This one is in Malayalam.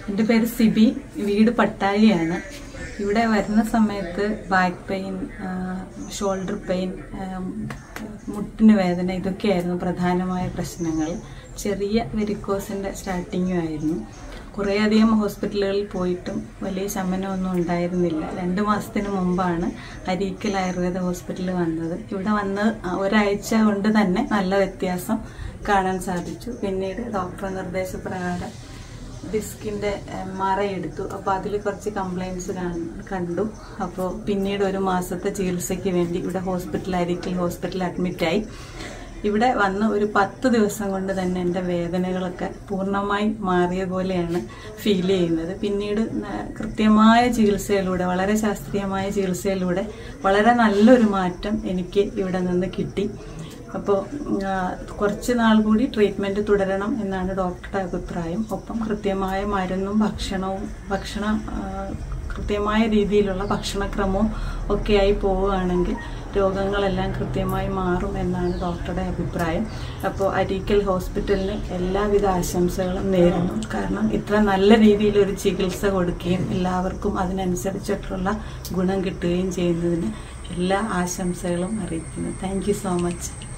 എൻ്റെ പേര് സിബി വീട് പട്ടാഴിയാണ് ഇവിടെ വരുന്ന സമയത്ത് ബാക്ക് പെയിൻ ഷോൾഡർ പെയിൻ മുട്ടിന് വേദന ഇതൊക്കെയായിരുന്നു പ്രധാനമായ പ്രശ്നങ്ങൾ ചെറിയ വെരിക്കോസിൻ്റെ സ്റ്റാർട്ടിങ്ങും ആയിരുന്നു കുറേയധികം ഹോസ്പിറ്റലുകളിൽ പോയിട്ടും വലിയ ശമനമൊന്നും ഉണ്ടായിരുന്നില്ല രണ്ട് മാസത്തിന് മുമ്പാണ് അരീക്കൽ ആയുർവേദ ഹോസ്പിറ്റലിൽ വന്നത് ഇവിടെ വന്ന് ഒരാഴ്ച കൊണ്ട് തന്നെ നല്ല വ്യത്യാസം കാണാൻ സാധിച്ചു പിന്നീട് ഡോക്ടർ നിർദ്ദേശപ്രകാരം ഡിസ്കിന്റെ എം ആർ ഐ എടുത്തു അപ്പോൾ അതിൽ കുറച്ച് കംപ്ലൈൻറ്റ്സ് കണ്ടു അപ്പോൾ പിന്നീട് ഒരു മാസത്തെ ചികിത്സയ്ക്ക് വേണ്ടി ഇവിടെ ഹോസ്പിറ്റൽ അരിക്കൽ ഹോസ്പിറ്റലിൽ അഡ്മിറ്റായി ഇവിടെ വന്ന് ഒരു പത്ത് ദിവസം കൊണ്ട് തന്നെ എൻ്റെ വേദനകളൊക്കെ പൂർണ്ണമായി മാറിയ പോലെയാണ് ഫീൽ ചെയ്യുന്നത് പിന്നീട് ന- കൃത്യമായ ചികിത്സയിലൂടെ വളരെ ശാസ്ത്രീയമായ ചികിത്സയിലൂടെ വളരെ നല്ലൊരു മാറ്റം എനിക്ക് ഇവിടെ നിന്ന് കിട്ടി അപ്പോൾ കുറച്ച് നാൾ കൂടി ട്രീറ്റ്മെൻറ്റ് തുടരണം എന്നാണ് ഡോക്ടറുടെ അഭിപ്രായം ഒപ്പം കൃത്യമായ മരുന്നും ഭക്ഷണവും ഭക്ഷണ ആ, കൃത്യമായ രീതിയിലുള്ള ഭക്ഷണക്രമവും ഒക്കെയായി പോവുകയാണെങ്കിൽ രോഗങ്ങളെല്ലാം കൃത്യമായി മാറും എന്നാണ് ഡോക്ടറുടെ അഭിപ്രായം അപ്പോൾ അരീക്കൽ ഹോസ്പിറ്റലിന് എല്ലാവിധ ആശംസകളും നേരുന്നു കാരണം ഇത്ര നല്ല രീതിയിൽ ഒരു ചികിത്സ കൊടുക്കുകയും എല്ലാവർക്കും അതിനനുസരിച്ചിട്ടുള്ള ഗുണം കിട്ടുകയും ചെയ്യുന്നതിന് എല്ലാ ആശംസകളും അറിയിക്കുന്നു താങ്ക് യു സോ മച്ച്